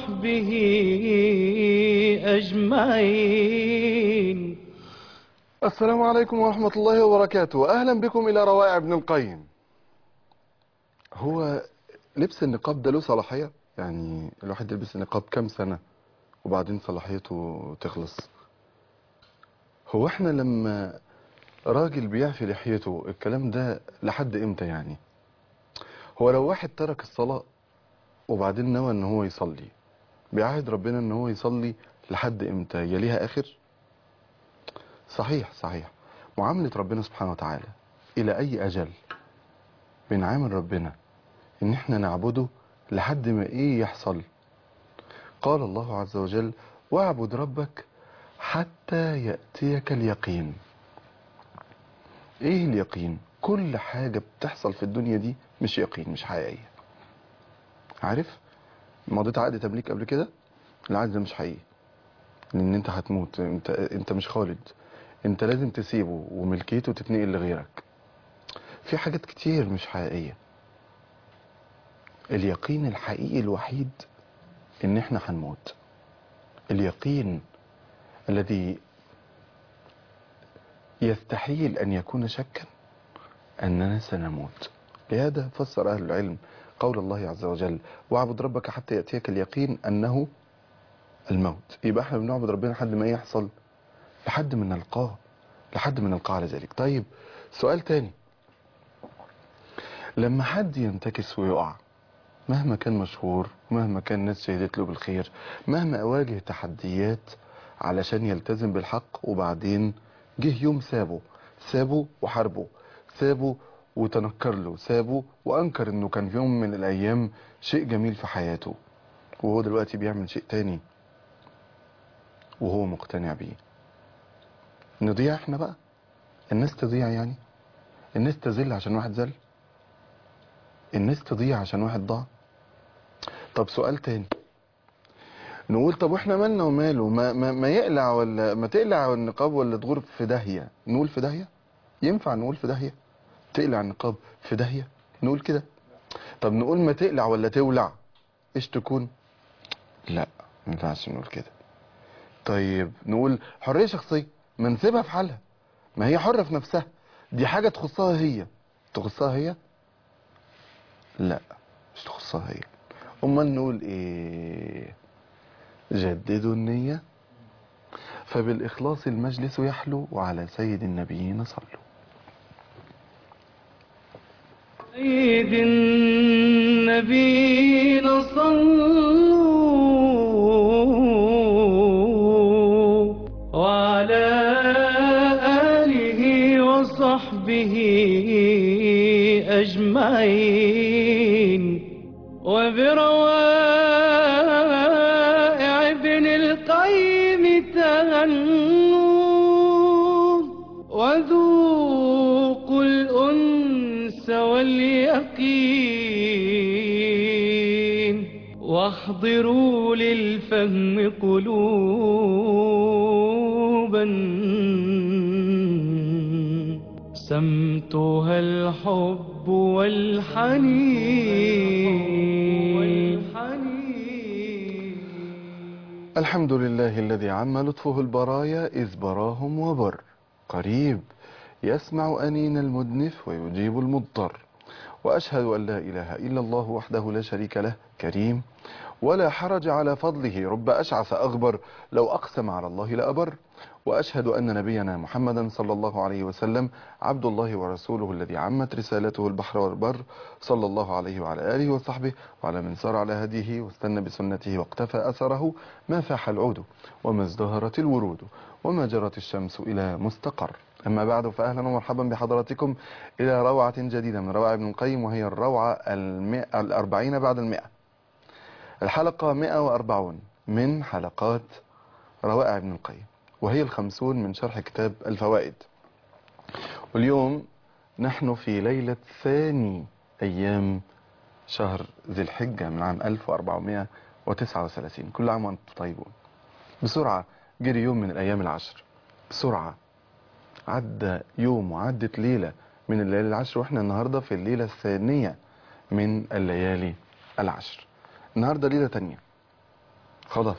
وصحبه أجمعين السلام عليكم ورحمة الله وبركاته أهلا بكم إلى روائع ابن القيم هو لبس النقاب ده له صلاحية يعني الواحد يلبس النقاب كام سنة وبعدين صلاحيته تخلص هو احنا لما راجل بيعفي لحيته الكلام ده لحد امتى يعني هو لو واحد ترك الصلاة وبعدين نوى ان هو يصلي بيعهد ربنا ان هو يصلي لحد امتى يليها اخر صحيح صحيح معاملة ربنا سبحانه وتعالى الى اي اجل بنعامل ربنا ان احنا نعبده لحد ما ايه يحصل قال الله عز وجل واعبد ربك حتى يأتيك اليقين ايه اليقين كل حاجة بتحصل في الدنيا دي مش يقين مش حقيقية عارف مضيت عقد تمليك قبل كده العقد ده مش حقيقي لان انت هتموت انت انت مش خالد انت لازم تسيبه وملكيته تتنقل لغيرك في حاجات كتير مش حقيقية اليقين الحقيقي الوحيد ان احنا هنموت اليقين الذي يستحيل ان يكون شكا اننا سنموت لهذا فسر اهل العلم قول الله عز وجل واعبد ربك حتى يأتيك اليقين انه الموت يبقى احنا بنعبد ربنا لحد ما يحصل لحد ما نلقاه لحد ما نلقاه على ذلك طيب سؤال تاني لما حد ينتكس ويقع مهما كان مشهور مهما كان الناس شهدت له بالخير مهما أواجه تحديات علشان يلتزم بالحق وبعدين جه يوم سابه سابه وحاربه سابه وتنكر له سابه وأنكر إنه كان في يوم من الأيام شيء جميل في حياته وهو دلوقتي بيعمل شيء تاني وهو مقتنع بيه نضيع احنا بقى الناس تضيع يعني الناس تذل عشان واحد زل الناس تضيع عشان واحد ضاع طب سؤال تاني نقول طب واحنا مالنا وماله ما, ما, ما يقلع ولا ما تقلع النقاب ولا تغور في داهية نقول في داهية ينفع نقول في داهية تقلع النقاب في داهية نقول كده طب نقول ما تقلع ولا تولع ايش تكون لا ما ينفعش نقول كده طيب نقول حرية شخصية ما نسيبها في حالها ما هي حرة في نفسها دي حاجة تخصها هي تخصها هي لا مش تخصها هي امال نقول ايه جددوا النية فبالإخلاص المجلس يحلو وعلى سيد النبيين صلوا سيد النبيين صلوا وعلى آله وصحبه أجمعين وبروائع ابن القيم تهنوا وذوقوا الأنس واليقين واحضروا للفهم قلوبا سمتها الحب والحنين الحمد لله الذي عم لطفه البرايا إذ براهم وبر قريب يسمع أنين المدنف ويجيب المضطر وأشهد أن لا إله إلا الله وحده لا شريك له كريم ولا حرج على فضله رب أشعث أغبر لو أقسم على الله لأبر وأشهد أن نبينا محمدا صلى الله عليه وسلم عبد الله ورسوله الذي عمت رسالته البحر والبر صلى الله عليه وعلى آله وصحبه وعلى من سار على هديه واستنى بسنته واقتفى أثره ما فاح العود وما ازدهرت الورود وما جرت الشمس إلى مستقر أما بعد فأهلا ومرحبا بحضراتكم إلى روعة جديدة من روائع ابن القيم وهي الروعة المئة الأربعين بعد المئة الحلقة 140 من حلقات روائع ابن القيم وهي الخمسون من شرح كتاب الفوائد واليوم نحن في ليلة ثاني أيام شهر ذي الحجة من عام 1439 كل عام وأنتم طيبون بسرعة جري يوم من الأيام العشر بسرعة عدى يوم وعدت ليلة من الليالي العشر واحنا النهاردة في الليلة الثانية من الليالي العشر النهاردة ليلة تانية خلاص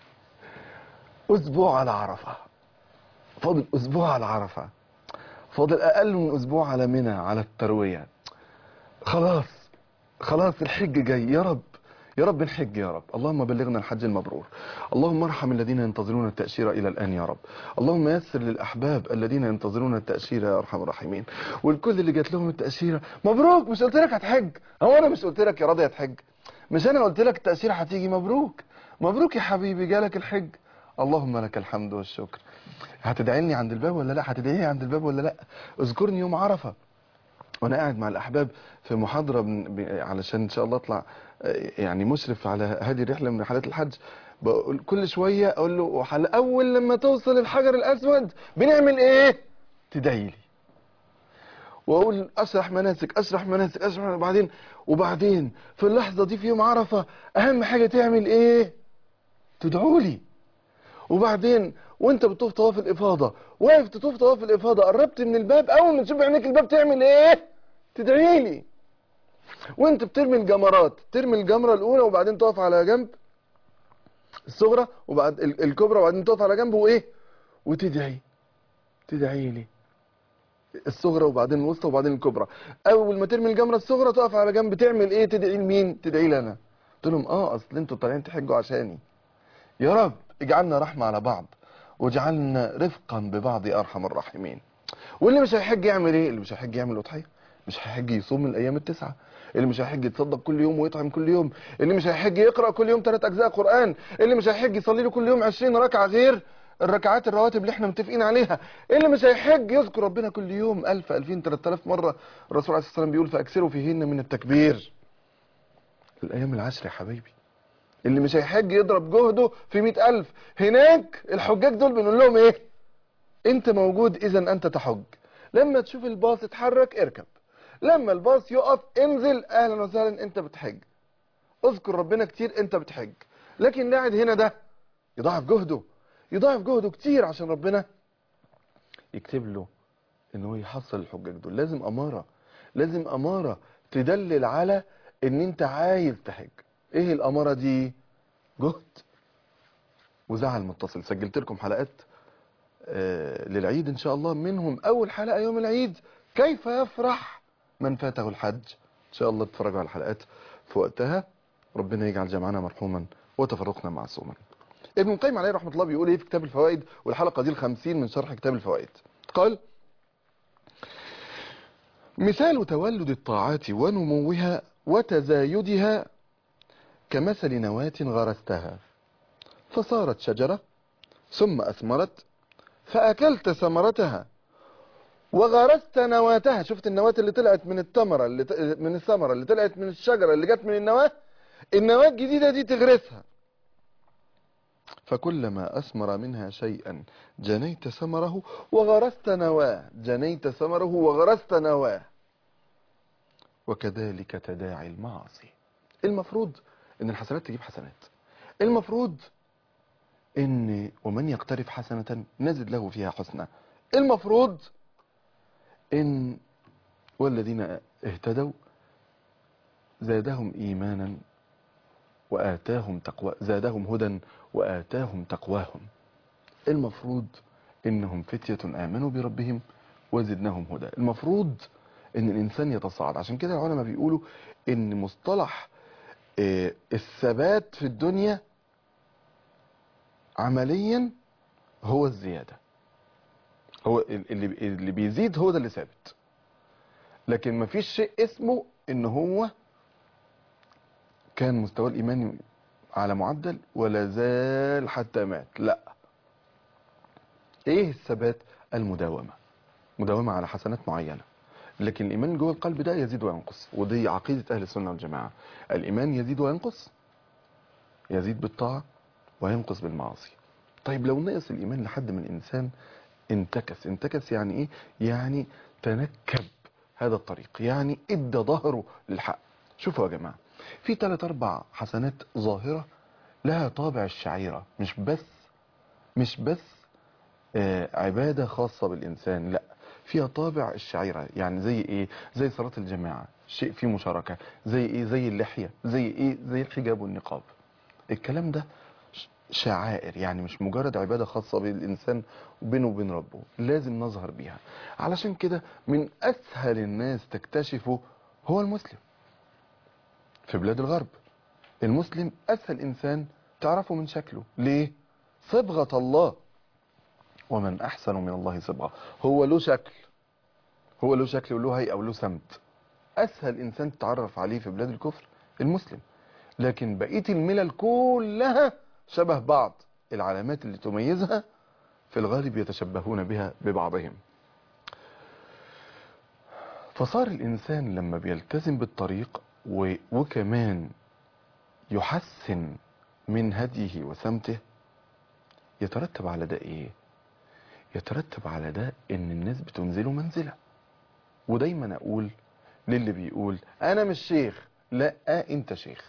اسبوع على عرفة فاضل اسبوع على عرفة فاضل اقل من اسبوع على منى على التروية خلاص خلاص الحج جاي يا رب يا رب الحج يا رب اللهم بلغنا الحج المبرور اللهم ارحم الذين ينتظرون التأشيرة إلى الآن يا رب اللهم يسر للأحباب الذين ينتظرون التأشيرة يا أرحم الراحمين والكل اللي جات لهم التأشيرة مبروك مش قلت لك هتحج هو أنا مش قلت لك يا راضي هتحج مش أنا قلت لك التأشيرة هتيجي مبروك مبروك يا حبيبي جالك الحج اللهم لك الحمد والشكر هتدعي لي عند الباب ولا لا هتدعي لي عند الباب ولا لا اذكرني يوم عرفة وانا قاعد مع الاحباب في محاضره بن- ب- علشان ان شاء الله اطلع آه، يعني مشرف على هذه الرحله من رحلات الحج بقول كل شويه اقول له وحل اول لما توصل الحجر الاسود بنعمل ايه تدعي لي واقول اشرح مناسك اشرح مناسك اشرح مناسك وبعدين وبعدين في اللحظه دي في يوم عرفه اهم حاجه تعمل ايه تدعوا لي وبعدين وانت بتطوف طواف الافاضه واقف تطوف طواف الافاضه قربت من الباب اول ما تشوف عينيك الباب تعمل ايه تدعي لي وانت بترمي الجمرات ترمي الجمره الاولى وبعدين تقف على جنب الصغرى وبعد ال- الكبرى وبعدين تقف على جنب وايه وتدعي تدعي لي الصغرى وبعدين الوسطى وبعدين الكبرى اول ما ترمي الجمره الصغرى تقف على جنب تعمل ايه تدعي لمين تدعي لي انا قلت لهم اه اصل انتوا طالعين تحجوا عشاني يا رب اجعلنا رحمة على بعض واجعلنا رفقا ببعض يا ارحم الراحمين واللي مش هيحج يعمل ايه اللي مش هيحج يعمل اضحيه مش هيحج يصوم الايام التسعه اللي مش هيحج يتصدق كل يوم ويطعم كل يوم اللي مش هيحج يقرا كل يوم ثلاث اجزاء قران اللي مش هيحج يصلي له كل يوم 20 ركعه غير الركعات الرواتب اللي احنا متفقين عليها اللي مش هيحج يذكر ربنا كل يوم 1000 2000 3000 مره الرسول عليه الصلاه والسلام بيقول فاكثروا فيهن من التكبير الايام العشر يا حبيبي اللي مش هيحج يضرب جهده في مئة ألف هناك الحجاج دول بنقول لهم ايه انت موجود اذا انت تحج لما تشوف الباص اتحرك اركب لما الباص يقف انزل اهلا وسهلا انت بتحج اذكر ربنا كتير انت بتحج لكن اللي قاعد هنا ده يضاعف جهده يضاعف جهده كتير عشان ربنا يكتب له ان هو يحصل الحجاج دول لازم اماره لازم اماره تدلل على ان انت عايز تحج ايه الاماره دي جهد وزعل متصل سجلت لكم حلقات آه، للعيد ان شاء الله منهم اول حلقه يوم العيد كيف يفرح من فاته الحج ان شاء الله تتفرجوا على الحلقات في وقتها ربنا يجعل جمعنا مرحوما وتفرقنا معصوما ابن القيم عليه رحمه الله بيقول ايه في كتاب الفوائد والحلقه دي الخمسين من شرح كتاب الفوائد قال مثال تولد الطاعات ونموها وتزايدها كمثل نواة غرستها فصارت شجرة ثم أثمرت فأكلت ثمرتها وغرست نواتها شفت النواة اللي طلعت من الثمرة اللي ت... من الثمرة اللي طلعت من الشجرة اللي جت من النواة النواة الجديدة دي تغرسها فكلما أثمر منها شيئا جنيت ثمره وغرست نواه جنيت ثمره وغرست نواه وكذلك تداعي المعاصي المفروض ان الحسنات تجيب حسنات المفروض ان ومن يقترف حسنة نزد له فيها حسنة المفروض ان والذين اهتدوا زادهم ايمانا واتاهم تقوى زادهم هدى واتاهم تقواهم المفروض انهم فتية امنوا بربهم وزدناهم هدى المفروض ان الانسان يتصاعد عشان كده العلماء بيقولوا ان مصطلح آه، الثبات في الدنيا عمليا هو الزيادة هو ال- اللي اللي بيزيد هو ده اللي ثابت لكن مفيش شيء اسمه ان هو كان مستوى الايمان على معدل ولا زال حتى مات لا ايه الثبات المداومة مداومة على حسنات معينة لكن الإيمان جوه القلب ده يزيد وينقص ودي عقيدة أهل السنة والجماعة الإيمان يزيد وينقص يزيد بالطاعة وينقص بالمعاصي طيب لو نقص الإيمان لحد من الإنسان انتكس انتكس يعني إيه؟ يعني تنكب هذا الطريق يعني ادى ظهره للحق شوفوا يا جماعة في ثلاث أربع حسنات ظاهرة لها طابع الشعيرة مش بس مش بس آه، عبادة خاصة بالإنسان لا فيها طابع الشعيرة يعني زي إيه زي صلاة الجماعة شيء فيه مشاركة زي إيه زي اللحية زي إيه زي الحجاب والنقاب الكلام ده شعائر يعني مش مجرد عبادة خاصة بالإنسان وبينه وبين ربه لازم نظهر بيها علشان كده من أسهل الناس تكتشفه هو المسلم في بلاد الغرب المسلم أسهل إنسان تعرفه من شكله ليه؟ صبغة الله ومن أحسن من الله صبغة هو له شكل هو له شكل وله هيئة وله سمت أسهل إنسان تتعرف عليه في بلاد الكفر المسلم لكن بقية الملل كلها شبه بعض العلامات اللي تميزها في الغالب يتشبهون بها ببعضهم فصار الإنسان لما بيلتزم بالطريق و... وكمان يحسن من هديه وسمته يترتب على ده ايه يترتب على ده ان الناس بتنزله منزلة ودايما اقول للي بيقول انا مش شيخ لا انت شيخ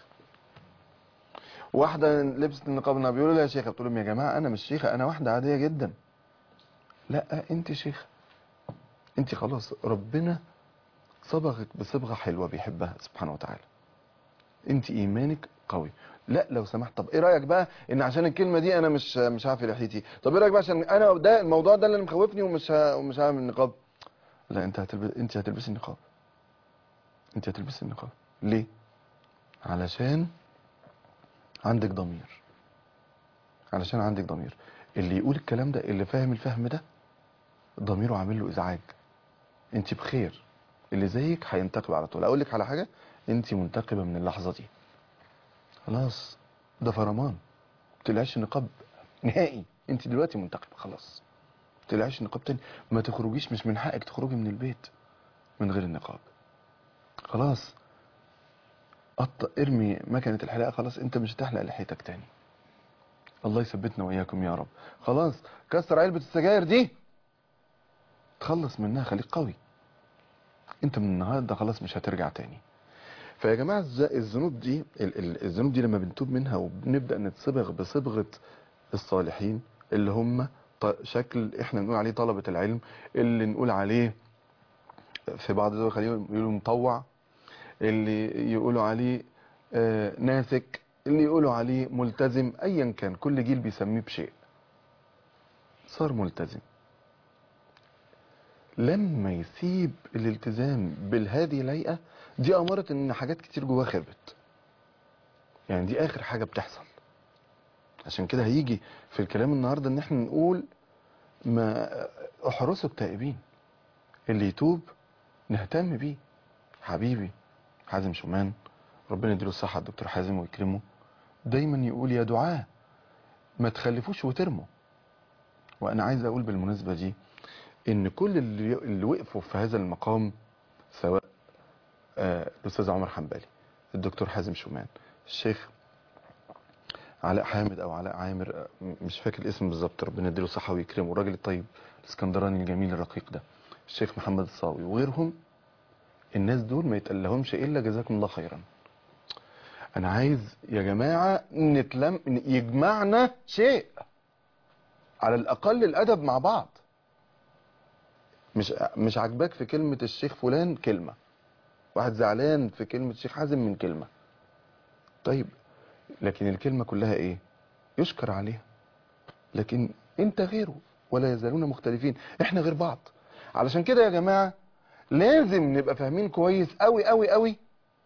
واحدة لبست النقاب بيقولوا لها يا شيخة بتقول لهم يا جماعة انا مش شيخة انا واحدة عادية جدا لا انت شيخة انت خلاص ربنا صبغك بصبغة حلوة بيحبها سبحانه وتعالى انت ايمانك قوي لا لو سمحت طب ايه رايك بقى ان عشان الكلمه دي انا مش مش عارف لحيتي طب ايه رايك بقى عشان انا ده الموضوع ده اللي مخوفني ومش ه... ومش هعمل نقاب لا انت هتلبس انت هتلبسي النقاب انت هتلبسي النقاب ليه علشان عندك ضمير علشان عندك ضمير اللي يقول الكلام ده اللي فاهم الفهم ده ضميره عامل له ازعاج انت بخير اللي زيك هينتقب على طول اقول لك على حاجه انت منتقبه من اللحظه دي خلاص ده فرمان تلعش نقاب نهائي انت دلوقتي منتقبه خلاص تلعش نقاب تاني ما تخرجيش مش من حقك تخرجي من البيت من غير النقاب خلاص قط ارمي مكنه الحلاقه خلاص انت مش هتحلق لحيتك تاني الله يثبتنا واياكم يا رب خلاص كسر علبه السجاير دي تخلص منها خليك قوي انت من النهارده خلاص مش هترجع تاني فيا جماعه الز- الذنوب دي ال- ال- الذنوب دي لما بنتوب منها وبنبدا نتصبغ بصبغه الصالحين اللي هم ط- شكل احنا بنقول عليه طلبه العلم اللي نقول عليه في بعض الدول الخليج يقولوا مطوع اللي يقولوا عليه آه، ناسك اللي يقولوا عليه ملتزم ايا كان كل جيل بيسميه بشيء صار ملتزم لما يسيب الالتزام بالهادي ليئة دي أمارة إن حاجات كتير جواه خربت يعني دي آخر حاجة بتحصل عشان كده هيجي في الكلام النهاردة إن احنا نقول ما احرسوا التائبين اللي يتوب نهتم بيه حبيبي حازم شومان ربنا يديله الصحة الدكتور حازم ويكرمه دايما يقول يا دعاة ما تخلفوش وترموا وأنا عايز أقول بالمناسبة دي ان كل اللي, اللي وقفوا في هذا المقام سواء آه، الاستاذ عمر حنبلي الدكتور حازم شومان الشيخ علاء حامد او علاء عامر آه، م- مش فاكر الاسم بالظبط ربنا يديله صحه ويكرمه الراجل الطيب الاسكندراني الجميل الرقيق ده الشيخ محمد الصاوي وغيرهم الناس دول ما يتقلهمش الا جزاكم الله خيرا انا عايز يا جماعه نتلم يجمعنا شيء على الاقل الادب مع بعض مش مش عاجباك في كلمة الشيخ فلان كلمة واحد زعلان في كلمة الشيخ حازم من كلمة طيب لكن الكلمة كلها ايه يشكر عليها لكن انت غيره ولا يزالون مختلفين احنا غير بعض علشان كده يا جماعة لازم نبقى فاهمين كويس قوي قوي قوي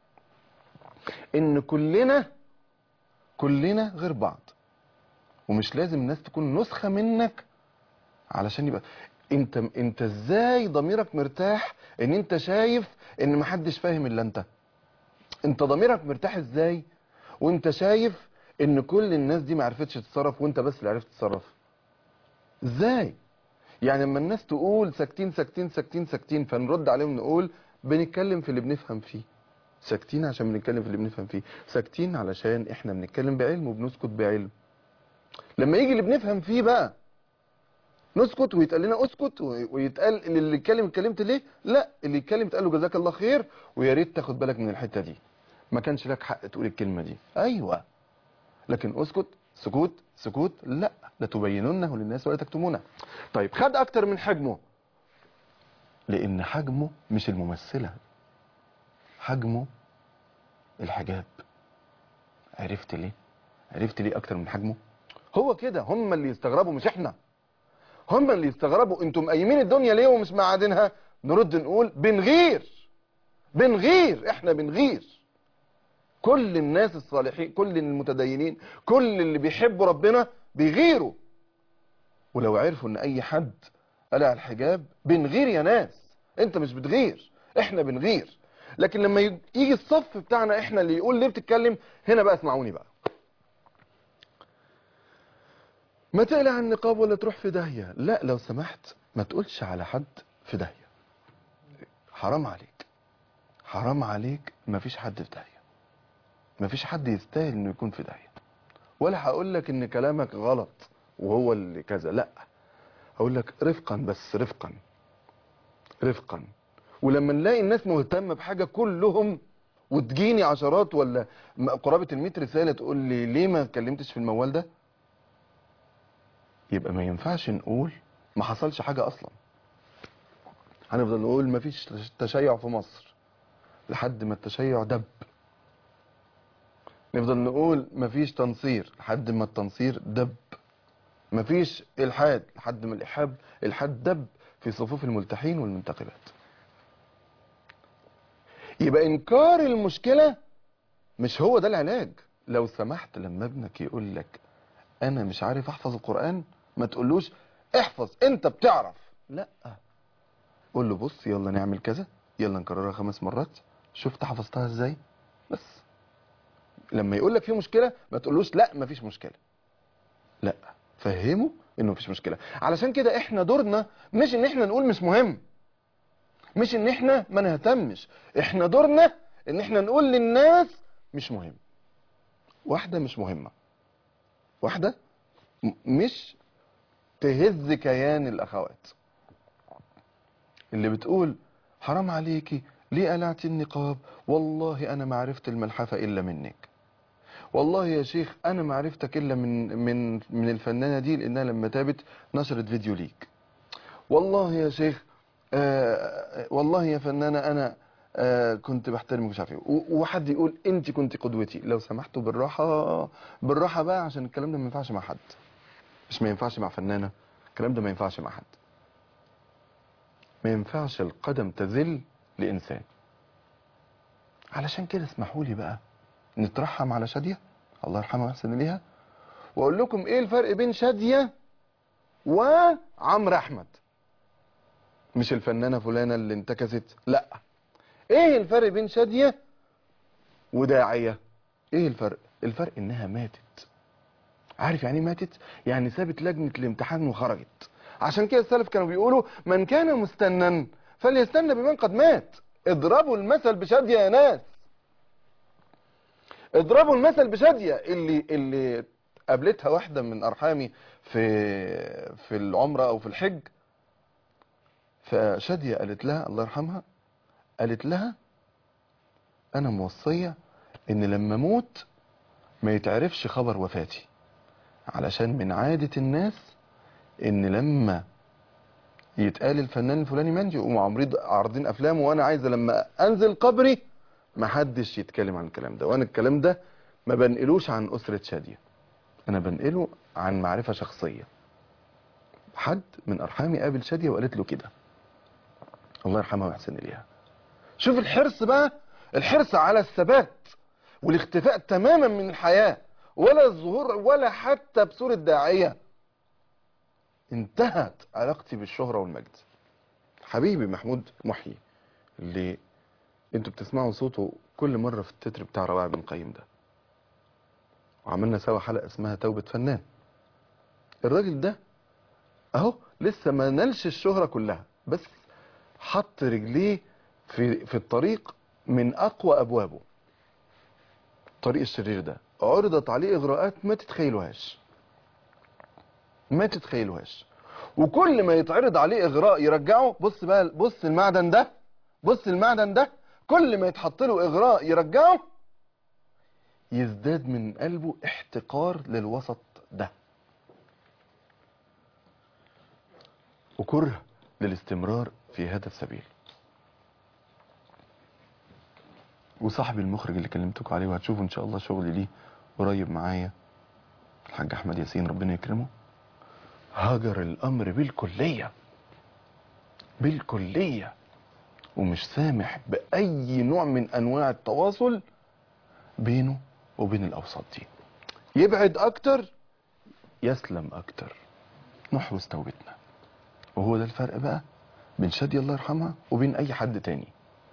ان كلنا كلنا غير بعض ومش لازم الناس تكون نسخة منك علشان يبقى انت انت ازاي ضميرك مرتاح ان انت شايف ان محدش فاهم الا انت انت ضميرك مرتاح ازاي وانت شايف ان كل الناس دي ما عرفتش تتصرف وانت بس اللي عرفت تتصرف ازاي يعني لما الناس تقول ساكتين ساكتين ساكتين ساكتين فنرد عليهم نقول بنتكلم في اللي بنفهم فيه ساكتين عشان بنتكلم في اللي بنفهم فيه ساكتين علشان احنا بنتكلم بعلم وبنسكت بعلم لما يجي اللي بنفهم فيه بقى نسكت ويتقال لنا اسكت و- ويتقال اللي اللي يتكلم اتكلمت ليه لا اللي يتكلم تقال له جزاك الله خير ويا ريت تاخد بالك من الحته دي ما كانش لك حق تقول الكلمه دي ايوه لكن اسكت سكوت سكوت لا لا تبيننه للناس ولا تكتمونه طيب خد اكتر من حجمه لان حجمه مش الممثله حجمه الحجاب عرفت ليه عرفت ليه اكتر من حجمه هو كده هم اللي يستغربوا مش احنا هم اللي يستغربوا انتم قايمين الدنيا ليه ومش معادنها نرد نقول بنغير بنغير احنا بنغير كل الناس الصالحين كل المتدينين كل اللي بيحبوا ربنا بيغيروا ولو عرفوا ان اي حد قلع الحجاب بنغير يا ناس انت مش بتغير احنا بنغير لكن لما يج- يجي الصف بتاعنا احنا اللي يقول ليه بتتكلم هنا بقى اسمعوني بقى ما تقلع النقاب ولا تروح في داهية لا لو سمحت ما تقولش على حد في داهية حرام عليك حرام عليك ما فيش حد في داهية ما فيش حد يستاهل انه يكون في داهية ولا هقول لك ان كلامك غلط وهو اللي كذا لا هقول لك رفقا بس رفقا رفقا ولما نلاقي الناس مهتمة بحاجة كلهم وتجيني عشرات ولا م- قرابة الميت رسالة تقول لي ليه ما اتكلمتش في الموال ده يبقى ما ينفعش نقول ما حصلش حاجة أصلا هنفضل نقول ما فيش تشيع في مصر لحد ما التشيع دب نفضل نقول ما فيش تنصير لحد ما التنصير دب ما فيش إلحاد لحد ما الإلحاد الحاد دب في صفوف الملتحين والمنتقبات يبقى إنكار المشكلة مش هو ده العلاج لو سمحت لما ابنك يقول لك انا مش عارف احفظ القرآن ما تقولوش احفظ انت بتعرف لا قول له بص يلا نعمل كذا يلا نكررها خمس مرات شفت حفظتها ازاي بس لما يقول لك في مشكلة ما تقولوش لا مفيش مشكلة لا فهمه انه مفيش مشكلة علشان كده احنا دورنا مش ان احنا نقول مش مهم مش ان احنا ما نهتمش احنا دورنا ان احنا نقول للناس مش مهم واحدة مش مهمة واحدة م- مش تهز كيان الأخوات اللي بتقول حرام عليكي ليه قلعتي النقاب والله أنا ما عرفت الملحفة إلا منك والله يا شيخ أنا ما عرفتك إلا من من من الفنانة دي لأنها لما تابت نشرت فيديو ليك والله يا شيخ آه والله يا فنانة أنا آه كنت بحترمك مش عارف ايه و- وحد يقول انت كنت قدوتي لو سمحتوا بالراحة بالراحة بقى عشان الكلام ده ما ينفعش مع حد مش ما ينفعش مع فنانة الكلام ده ما ينفعش مع حد ما ينفعش القدم تزل لإنسان علشان كده اسمحوا لي بقى نترحم على شادية الله يرحمها ويحسن إليها وأقول لكم إيه الفرق بين شادية وعمرو أحمد مش الفنانة فلانة اللي انتكست لا ايه الفرق بين شادية وداعية ايه الفرق الفرق انها ماتت عارف يعني ايه ماتت يعني سابت لجنة الامتحان وخرجت عشان كده السلف كانوا بيقولوا من كان مستنا فليستنى بمن قد مات اضربوا المثل بشادية يا ناس اضربوا المثل بشادية اللي اللي قابلتها واحدة من ارحامي في في العمرة او في الحج فشادية قالت لها الله يرحمها قالت لها انا موصية ان لما اموت ما يتعرفش خبر وفاتي علشان من عادة الناس ان لما يتقال الفنان الفلاني مات يقوموا عامرين عارضين افلامه وانا عايزه لما انزل قبري ما حدش يتكلم عن الكلام ده وانا الكلام ده ما بنقلوش عن اسرة شادية انا بنقله عن معرفة شخصية حد من ارحامي قابل شادية وقالت له كده الله يرحمها ويحسن اليها شوف الحرص بقى الحرص على الثبات والاختفاء تماما من الحياة ولا الظهور ولا حتى بصورة داعية انتهت علاقتي بالشهرة والمجد حبيبي محمود محيي اللي انتوا بتسمعوا صوته كل مرة في التتر بتاع رواع بن قيم ده وعملنا سوا حلقة اسمها توبة فنان الراجل ده اهو لسه ما نالش الشهرة كلها بس حط رجليه في في الطريق من اقوى ابوابه الطريق الشرير ده عرضت عليه اغراءات ما تتخيلوهاش ما تتخيلوهاش وكل ما يتعرض عليه اغراء يرجعه بص بقى بص المعدن ده بص المعدن ده كل ما يتحط له اغراء يرجعه يزداد من قلبه احتقار للوسط ده وكره للاستمرار في هذا السبيل وصاحبي المخرج اللي كلمتكم عليه وهتشوفوا ان شاء الله شغلي ليه قريب معايا الحاج احمد ياسين ربنا يكرمه هاجر الامر بالكليه بالكليه ومش سامح باي نوع من انواع التواصل بينه وبين الاوساط دي يبعد اكتر يسلم اكتر نحرس توبتنا وهو ده الفرق بقى بين شادي الله يرحمها وبين اي حد تاني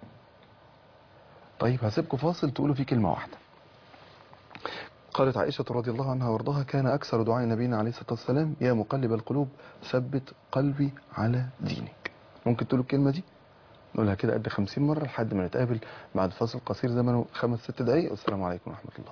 طيب هسيبكم فاصل تقولوا فيه كلمه واحده قالت عائشة رضي الله عنها وارضاها كان أكثر دعاء نبينا عليه الصلاة والسلام يا مقلب القلوب ثبت قلبي على دينك ممكن تقولوا الكلمة دي نقولها كده قد خمسين مرة لحد ما نتقابل بعد فاصل قصير زمنه خمس ست دقايق والسلام عليكم ورحمة الله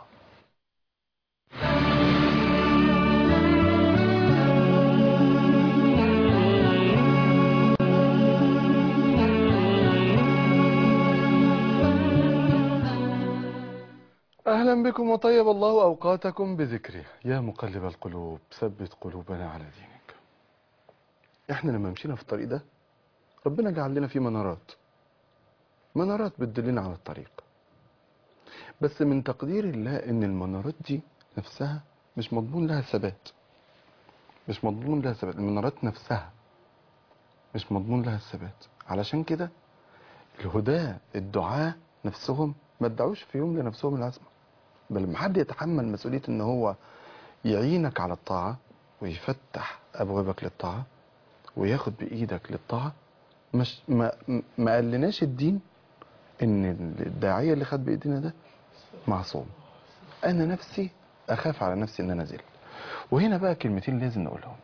أهلا بكم وطيب الله أوقاتكم بذكره يا مقلب القلوب ثبت قلوبنا على دينك احنا لما مشينا في الطريق ده ربنا جعل لنا فيه منارات منارات بتدلنا على الطريق بس من تقدير الله ان المنارات دي نفسها مش مضمون لها ثبات مش مضمون لها ثبات المنارات نفسها مش مضمون لها الثبات علشان كده الهداة الدعاة نفسهم ما ادعوش في يوم لنفسهم العزمة بل لما حد يتحمل مسؤولية ان هو يعينك على الطاعة ويفتح ابوابك للطاعة وياخد بايدك للطاعة مش ما ما قالناش الدين ان الداعية اللي خد بايدينا ده معصوم انا نفسي اخاف على نفسي ان انا ازل وهنا بقى كلمتين لازم نقولهم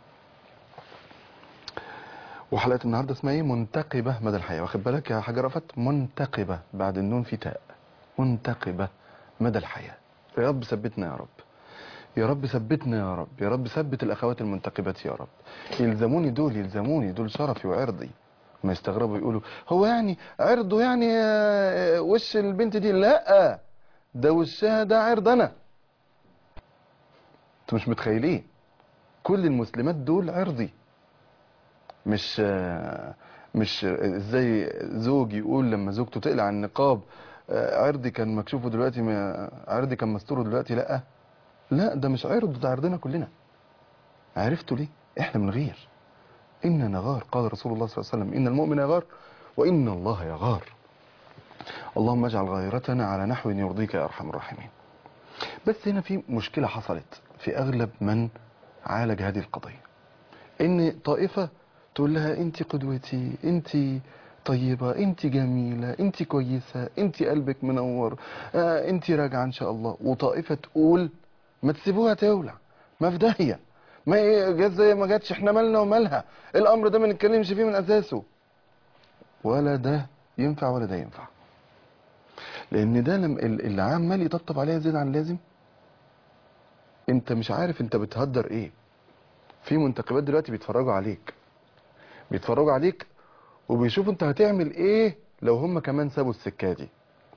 وحلقة النهاردة اسمها ايه منتقبة مدى الحياة واخد بالك يا حاجة رفت منتقبة بعد النون في تاء منتقبة مدى الحياة يا رب ثبتنا يا رب يا رب ثبتنا يا رب يا رب ثبت الأخوات المنتقبات يا رب يلزموني دول يلزموني دول شرفي وعرضي ما يستغربوا يقولوا هو يعني عرضه يعني آه، وش البنت دي لا ده وشها ده عرض انا انتوا مش متخيلين كل المسلمات دول عرضي مش آه، مش آه، ازاي زوج يقول لما زوجته تقلع النقاب آه، عرضي كان مكشوف ودلوقتي ما عرضي كان مستور ودلوقتي لا لا ده مش عرض ده عرضنا كلنا عرفتوا ليه احنا بنغير إن نغار قال رسول الله صلى الله عليه وسلم إن المؤمن يغار وإن الله يغار اللهم اجعل غيرتنا على نحو يرضيك يا أرحم الراحمين بس هنا في مشكلة حصلت في أغلب من عالج هذه القضية إن طائفة تقول لها أنت قدوتي أنت طيبة أنت جميلة أنت كويسة أنت قلبك منور آه أنت راجعة إن شاء الله وطائفة تقول ما تسيبوها تولع ما في داهية ما إيه جت زي ما جاتش احنا مالنا ومالها الامر ده ما نتكلمش فيه من اساسه ولا ده ينفع ولا ده ينفع لان ده لم ال- اللي عمال يطبطب عليها زيادة عن اللازم انت مش عارف انت بتهدر ايه في منتقبات دلوقتي بيتفرجوا عليك بيتفرجوا عليك وبيشوفوا انت هتعمل ايه لو هم كمان سابوا السكه دي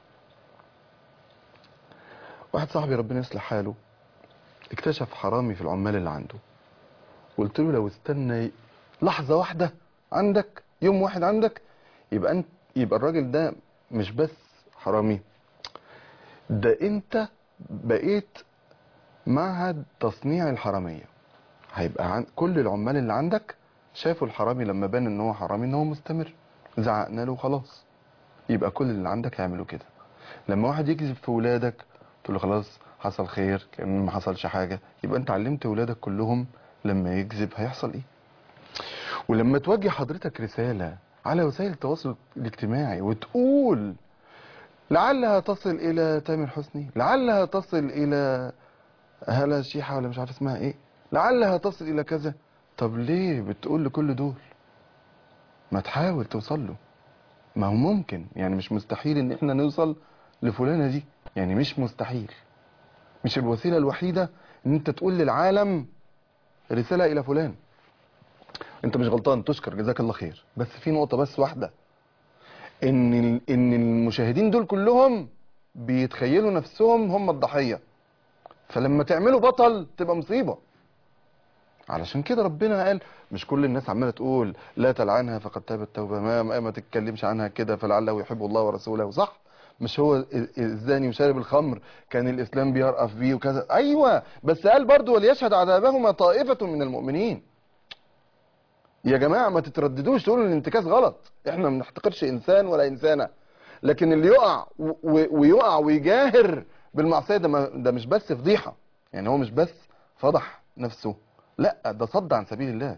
واحد صاحبي ربنا يصلح حاله اكتشف حرامي في العمال اللي عنده قلت له لو استنى لحظة واحدة عندك يوم واحد عندك يبقى انت يبقى الراجل ده مش بس حرامي ده انت بقيت معهد تصنيع الحرامية هيبقى عن كل العمال اللي عندك شافوا الحرامي لما بان ان هو حرامي ان هو مستمر زعقنا له خلاص يبقى كل اللي عندك هيعملوا كده لما واحد يكذب في ولادك تقول له خلاص حصل خير كأن ما حصلش حاجة يبقى انت علمت ولادك كلهم لما يكذب هيحصل ايه ولما توجه حضرتك رسالة على وسائل التواصل الاجتماعي وتقول لعلها تصل الى تامر حسني لعلها تصل الى هلا شيحة ولا مش عارف اسمها ايه لعلها تصل الى كذا طب ليه بتقول لكل دول ما تحاول توصل له ما هو ممكن يعني مش مستحيل ان احنا نوصل لفلانة دي يعني مش مستحيل مش الوسيلة الوحيدة ان انت تقول للعالم رسالة الى فلان انت مش غلطان تشكر جزاك الله خير بس في نقطة بس واحدة ان ال- ان المشاهدين دول كلهم بيتخيلوا نفسهم هم الضحية فلما تعملوا بطل تبقى مصيبة علشان كده ربنا قال مش كل الناس عماله تقول لا تلعنها فقد تابت توبه ما ما, ما تتكلمش عنها كده فلعله يحب الله ورسوله صح مش هو ال- الزاني وشارب الخمر كان الاسلام بيرأف بيه وكذا ايوه بس قال برضو وليشهد عذابهما طائفة من المؤمنين يا جماعة ما تترددوش تقولوا ان الانتكاس غلط احنا ما بنحتقرش انسان ولا انسانة لكن اللي يقع و- و- ويقع ويجاهر بالمعصية ده, ما- ده مش بس فضيحة يعني هو مش بس فضح نفسه لا ده صد عن سبيل الله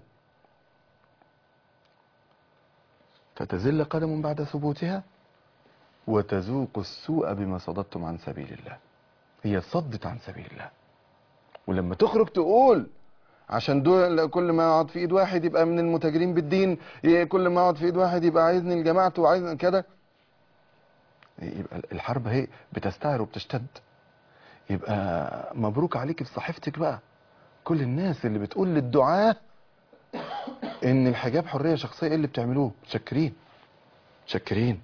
فتزل قدم بعد ثبوتها وتذوق السوء بما صددتم عن سبيل الله هي صدت عن سبيل الله ولما تخرج تقول عشان دول كل ما اقعد في ايد واحد يبقى من المتاجرين بالدين ي- كل ما اقعد في ايد واحد يبقى عايزني لجماعته وعايزني كده يبقى الحرب اهي بتستعر وبتشتد يبقى مبروك عليك في صحيفتك بقى كل الناس اللي بتقول للدعاة ان الحجاب حرية شخصية ايه اللي بتعملوه متشكرين متشكرين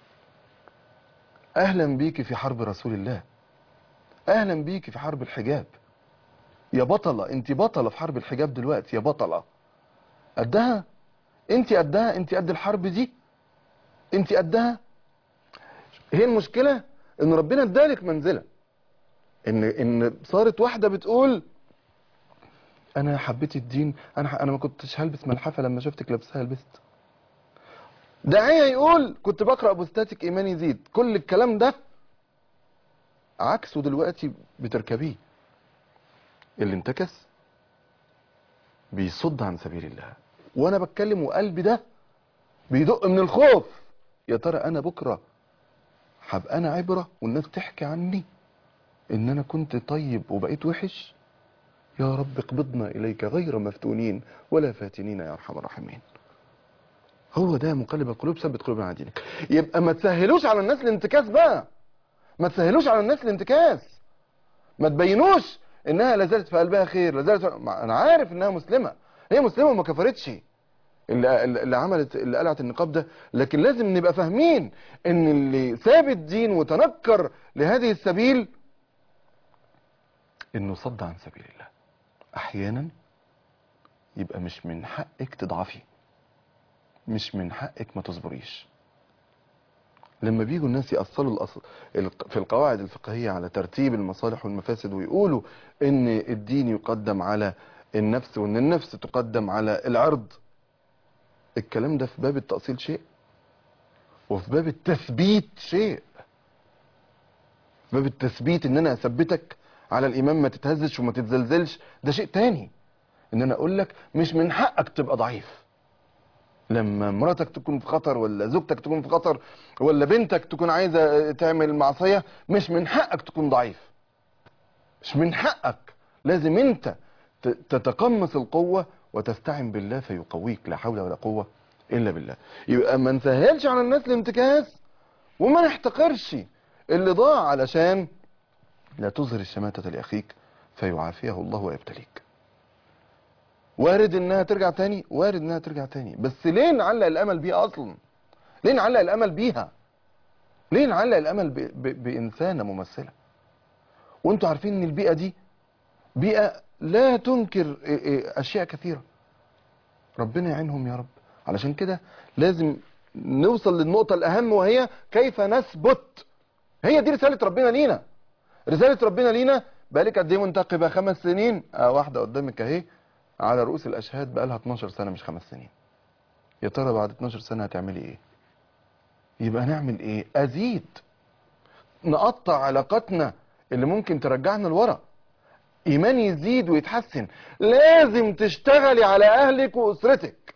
اهلا بيكي في حرب رسول الله اهلا بيكي في حرب الحجاب يا بطلة انت بطلة في حرب الحجاب دلوقتي يا بطلة قدها انت قدها انت قد الحرب دي انت قدها هي المشكلة ان ربنا ادالك منزلة ان ان صارت واحدة بتقول انا حبيت الدين انا ح- انا ما كنتش هلبس ملحفة لما شفتك لابسها لبست داعية يقول كنت بقرأ بوستاتك ايماني يزيد كل الكلام ده عكسه دلوقتي بتركبيه اللي انتكس بيصد عن سبيل الله وانا بتكلم وقلبي ده بيدق من الخوف يا ترى انا بكره هبقى انا عبره والناس تحكي عني ان انا كنت طيب وبقيت وحش يا رب اقبضنا اليك غير مفتونين ولا فاتنين يا ارحم الراحمين هو ده مقلب القلوب ثبت قلوبنا على دينك يبقى ما تسهلوش على الناس الانتكاس بقى ما تسهلوش على الناس الانتكاس ما تبينوش انها لازالت في قلبها خير لازالت مع- انا عارف انها مسلمه هي مسلمه وما كفرتش اللي, اللي عملت اللي قلعت النقاب ده لكن لازم نبقى فاهمين ان اللي ساب الدين وتنكر لهذه السبيل انه صد عن سبيل الله احيانا يبقى مش من حقك تضعفي مش من حقك ما تصبريش لما بيجوا الناس يأصلوا الأصل الق- في القواعد الفقهية على ترتيب المصالح والمفاسد ويقولوا ان الدين يقدم على النفس وان النفس تقدم على العرض الكلام ده في باب التأصيل شيء وفي باب التثبيت شيء في باب التثبيت ان انا اثبتك على الايمان ما تتهزش وما تتزلزلش ده شيء تاني ان انا اقول لك مش من حقك تبقى ضعيف لما مراتك تكون في خطر ولا زوجتك تكون في خطر ولا بنتك تكون عايزة تعمل معصية مش من حقك تكون ضعيف مش من حقك لازم انت ت- تتقمص القوة وتستعن بالله فيقويك لا حول ولا قوة الا بالله يبقى ما نسهلش على الناس الانتكاس وما نحتقرش اللي ضاع علشان لا تظهر الشماتة لأخيك فيعافيه الله ويبتليك وارد انها ترجع تاني وارد انها ترجع تاني بس ليه نعلق الامل بيها اصلا ليه نعلق الامل بيها ليه نعلق الامل ب... ب... بانسانه ممثله وانتوا عارفين ان البيئه دي بيئه لا تنكر إيه إيه اشياء كثيره ربنا يعينهم يا رب علشان كده لازم نوصل للنقطه الاهم وهي كيف نثبت هي دي رساله ربنا لينا رساله ربنا لينا بقالك قد ايه منتقبه خمس سنين اه واحده قدامك اهي على رؤوس الاشهاد بقالها 12 سنه مش خمس سنين يا ترى بعد 12 سنه هتعملي ايه يبقى نعمل ايه ازيد نقطع علاقاتنا اللي ممكن ترجعنا لورا ايمان يزيد ويتحسن لازم تشتغلي على اهلك واسرتك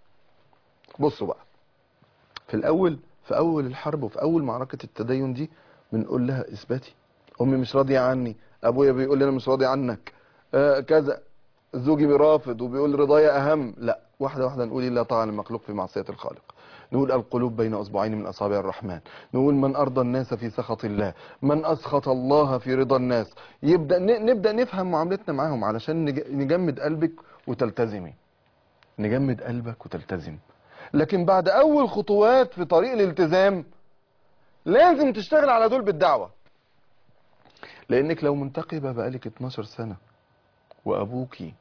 بصوا بقى في الاول في اول الحرب وفي اول معركه التدين دي بنقول لها اثباتي امي مش راضيه عني ابويا بيقول لي انا مش راضي عنك آه كذا زوجي بيرافض وبيقول رضايا اهم لا واحده واحده نقول لا طاعه للمخلوق في معصيه الخالق نقول القلوب بين اصبعين من اصابع الرحمن نقول من ارضى الناس في سخط الله من اسخط الله في رضا الناس يبدا ن- نبدا نفهم معاملتنا معاهم علشان نج- نجمد قلبك وتلتزمي نجمد قلبك وتلتزم لكن بعد اول خطوات في طريق الالتزام لازم تشتغل على دول بالدعوه لانك لو منتقبه بقالك 12 سنه وابوكي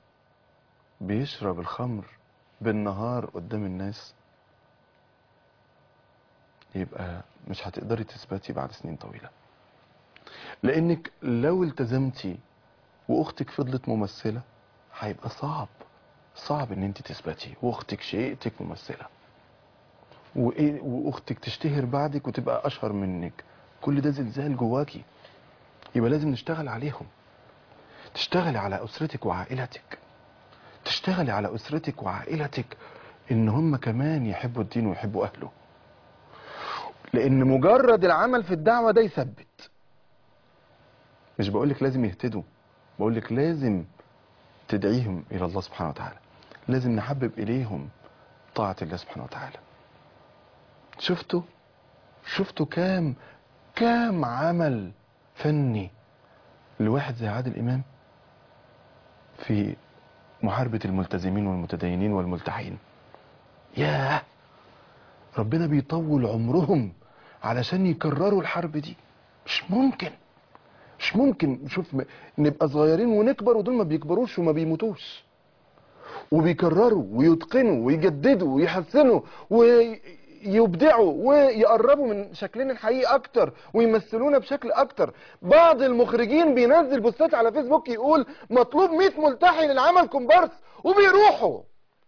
بيشرب الخمر بالنهار قدام الناس يبقى مش هتقدري تثبتي بعد سنين طويلة لانك لو التزمتي واختك فضلت ممثلة هيبقى صعب صعب ان انت تثبتي واختك شقيقتك ممثلة وإيه واختك تشتهر بعدك وتبقى اشهر منك كل ده زلزال جواكي يبقى لازم نشتغل عليهم تشتغلي على اسرتك وعائلتك تشتغلي على اسرتك وعائلتك ان هم كمان يحبوا الدين ويحبوا اهله لان مجرد العمل في الدعوة ده يثبت مش بقولك لازم يهتدوا بقولك لازم تدعيهم الى الله سبحانه وتعالى لازم نحبب اليهم طاعة الله سبحانه وتعالى شفتوا شفتوا كام كام عمل فني لواحد زي عادل امام في محاربة الملتزمين والمتدينين والملتحين ياه ربنا بيطول عمرهم علشان يكرروا الحرب دي مش ممكن مش ممكن شوف م- نبقى صغيرين ونكبر ودول ما بيكبروش وما بيموتوش وبيكرروا ويتقنوا ويجددوا ويحسنوا ويبدعوا ويقربوا من شكلنا الحقيقي اكتر ويمثلونا بشكل اكتر بعض المخرجين بينزل بوستات على فيسبوك يقول مطلوب 100 ملتحي للعمل كومبارس وبيروحوا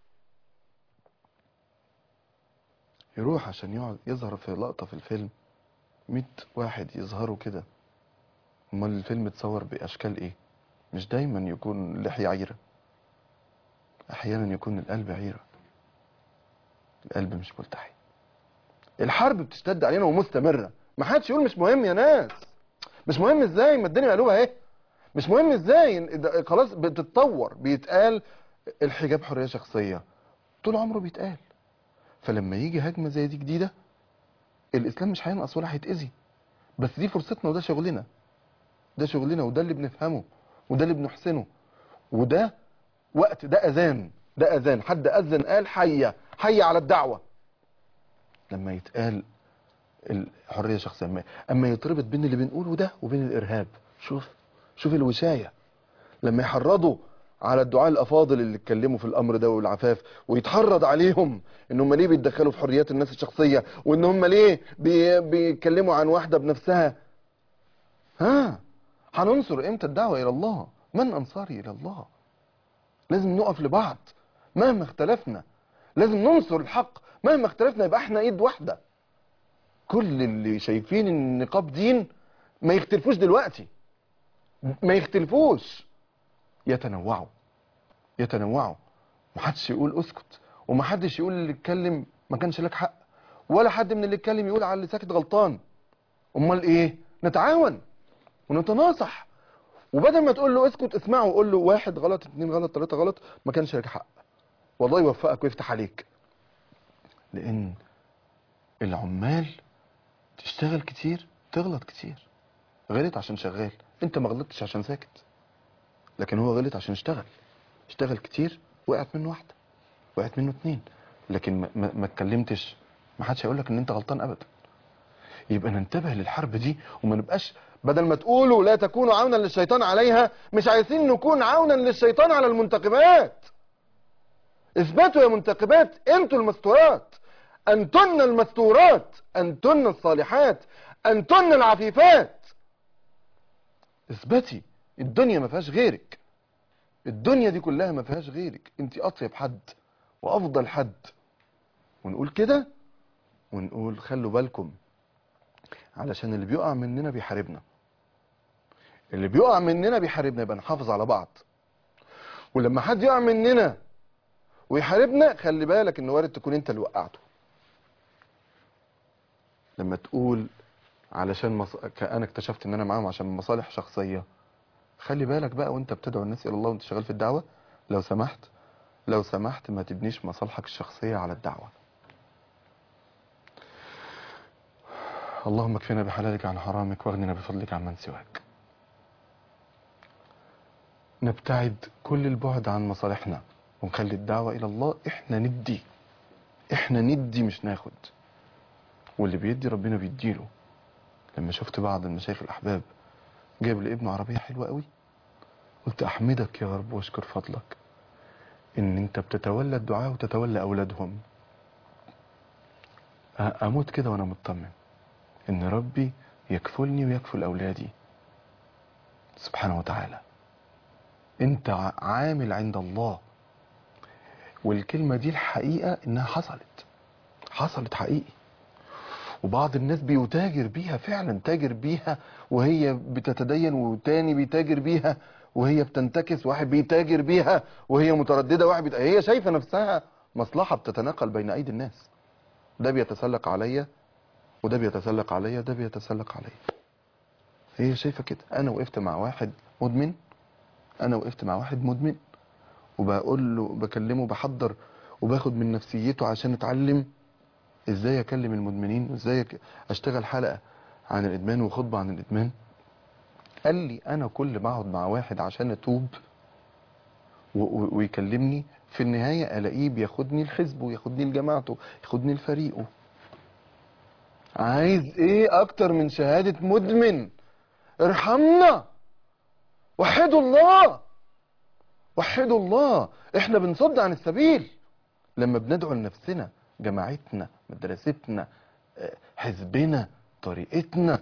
يروح عشان يقعد يظهر في لقطة في الفيلم 100 واحد يظهروا كده امال الفيلم اتصور باشكال ايه مش دايما يكون اللحية عيرة احيانا يكون القلب عيرة القلب مش ملتحي الحرب بتشتد علينا ومستمرة ما حدش يقول مش مهم يا ناس مش مهم ازاي ما الدنيا مقلوبة اهي مش مهم ازاي ده خلاص بتتطور بيتقال الحجاب حرية شخصية طول عمره بيتقال فلما يجي هجمة زي دي جديدة الاسلام مش هينقص ولا هيتأذي بس دي فرصتنا وده شغلنا ده شغلنا وده اللي بنفهمه وده اللي بنحسنه وده وقت ده اذان ده اذان حد اذن قال حي حي على الدعوة لما يتقال الحرية الشخصية اما اما يتربط بين اللي بنقوله ده وبين الارهاب شوف شوف الوشاية لما يحرضوا على الدعاء الافاضل اللي اتكلموا في الامر ده والعفاف ويتحرض عليهم ان هم ليه بيتدخلوا في حريات الناس الشخصية وان هم ليه بي بيتكلموا عن واحدة بنفسها ها هننصر امتى الدعوة الى الله من انصاري الى الله لازم نقف لبعض مهما اختلفنا لازم ننصر الحق مهما اختلفنا يبقى احنا ايد واحدة كل اللي شايفين ان النقاب دين ما يختلفوش دلوقتي ما يختلفوش يتنوعوا يتنوعوا محدش يقول اسكت ومحدش يقول اللي اتكلم ما كانش لك حق ولا حد من اللي اتكلم يقول على اللي ساكت غلطان امال ايه نتعاون ونتناصح وبدل ما تقول له اسكت اسمعه وقول له واحد غلط اتنين غلط تلاتة غلط ما كانش لك حق والله يوفقك ويفتح عليك لان العمال تشتغل كتير تغلط كتير غلط عشان شغال انت ما غلطتش عشان ساكت لكن هو غلط عشان اشتغل اشتغل كتير وقعت منه واحدة وقعت منه اتنين لكن ما, ما, ما اتكلمتش ما حدش هيقول لك ان انت غلطان ابدا يبقى ننتبه للحرب دي وما نبقاش بدل ما تقولوا لا تكونوا عونا للشيطان عليها مش عايزين نكون عونا للشيطان على المنتقبات اثبتوا يا منتقبات انتوا المستورات انتن المستورات انتن الصالحات انتن العفيفات اثبتي الدنيا ما فيهاش غيرك الدنيا دي كلها ما فيهاش غيرك انت اطيب حد وافضل حد ونقول كده ونقول خلوا بالكم علشان اللي بيقع مننا بيحاربنا اللي بيقع مننا بيحاربنا يبقى نحافظ على بعض ولما حد يقع مننا ويحاربنا خلي بالك ان وارد تكون انت اللي وقعته لما تقول علشان مص... انا اكتشفت ان انا معاهم عشان مصالح شخصيه خلي بالك بقى وانت بتدعو الناس الى الله وانت شغال في الدعوه لو سمحت لو سمحت ما تبنيش مصالحك الشخصيه على الدعوه اللهم اكفنا بحلالك عن حرامك واغننا بفضلك عن من سواك نبتعد كل البعد عن مصالحنا ونخلي الدعوة إلى الله إحنا ندي إحنا ندي مش ناخد واللي بيدي ربنا بيديله لما شفت بعض المشايخ الأحباب جايب لابنه عربية حلوة قوي قلت أحمدك يا رب واشكر فضلك إن أنت بتتولى الدعاء وتتولى أولادهم أ- اموت كده وانا مطمن ان ربي يكفلني ويكفل اولادي سبحانه وتعالى انت ع- عامل عند الله والكلمة دي الحقيقة انها حصلت حصلت حقيقي وبعض الناس بيتاجر بيها فعلا تاجر بيها وهي بتتدين وتاني بيتاجر بيها وهي بتنتكس واحد بيتاجر بيها وهي مترددة واحد بيت... هي شايفة نفسها مصلحة بتتناقل بين ايدي الناس ده بيتسلق عليا وده بيتسلق عليا ده بيتسلق عليا هي شايفة كده انا وقفت مع واحد مدمن انا وقفت مع واحد مدمن وبقول له بكلمه بحضر وباخد من نفسيته عشان اتعلم ازاي اكلم المدمنين وازاي أك- اشتغل حلقة عن الادمان وخطبة عن الادمان قال لي انا كل ما اقعد مع واحد عشان اتوب و- و- ويكلمني في النهاية الاقيه بياخدني لحزبه ياخدني لجماعته ياخدني لفريقه عايز ايه اكتر من شهادة مدمن ارحمنا وحدوا الله وحدوا الله احنا بنصد عن السبيل لما بندعو لنفسنا جماعتنا مدرستنا آه، حزبنا طريقتنا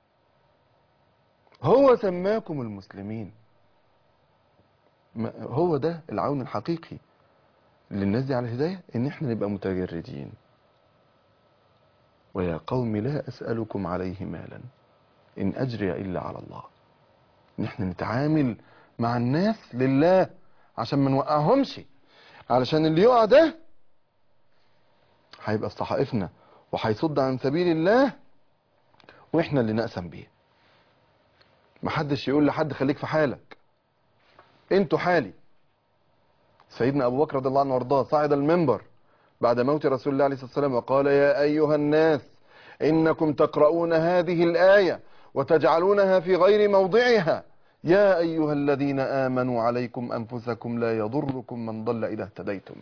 هو سماكم المسلمين ما- هو ده العون الحقيقي للناس دي على الهداية ان احنا نبقى متجردين ويا قوم لا اسألكم عليه مالا ان اجري الا على الله ان احنا نتعامل مع الناس لله عشان ما نوقعهمش علشان اللي يقع ده هيبقى في صحائفنا وهيصد عن سبيل الله واحنا اللي نقسم بيه محدش يقول لحد خليك في حالك انتوا حالي سيدنا ابو بكر رضي الله عنه وارضاه صعد المنبر بعد موت رسول الله عليه الصلاه والسلام وقال يا ايها الناس انكم تقرؤون هذه الايه وتجعلونها في غير موضعها يا ايها الذين امنوا عليكم انفسكم لا يضركم من ضل اذا اهتديتم